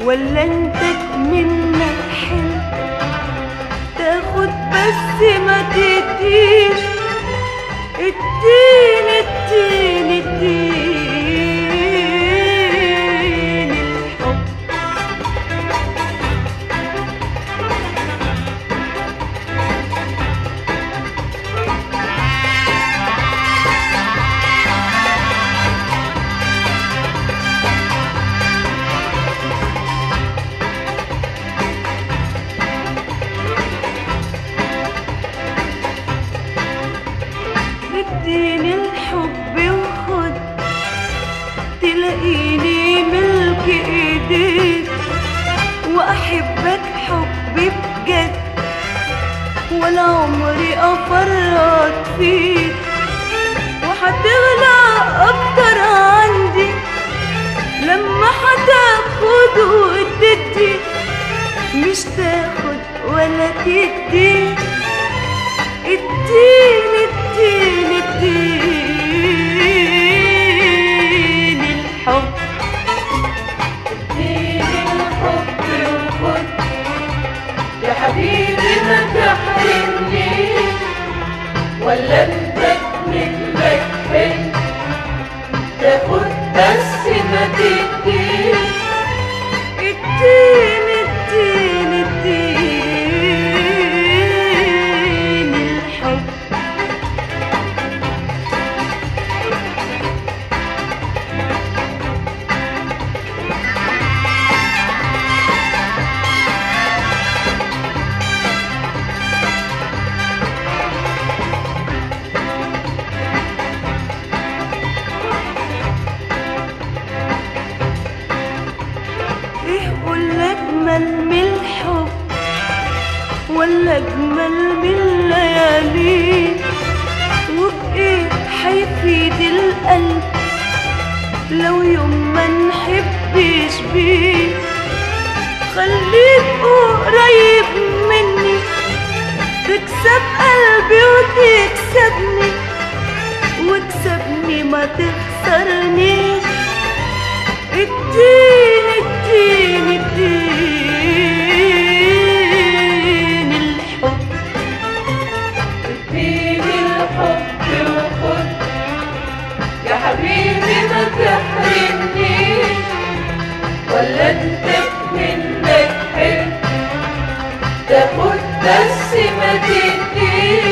ولا انت منك حلو تاخد بس ما تديش اديني اديني اديني الحب اديني الحب وخد تلاقيني ملك ايديك واحبك حبي بجد ولا عمري افرط فيك وهتغلى اكتر عندي لما هتاخد وتدي مش تاخد ولا تدي اديني اديني اديني الحب اديني الحب وخد يا حبيبي ما تحرمنيش ولا انت منك حلم تاخد بس ما تديش اديني اديني اديني الحب ايه قول اجمل من الحب ولا اجمل من الليالي وبايه هيفيد القلب لو يوم ما نحبش بيه خليك قريب مني تكسب قلبي وتكسبني واكسبني ما تخسرنيش اديني اديني اديني الحب اديني الحب وخد يا حبيبي ما تحرمنيش ولا انت منك حلم تاخد بس ما تديش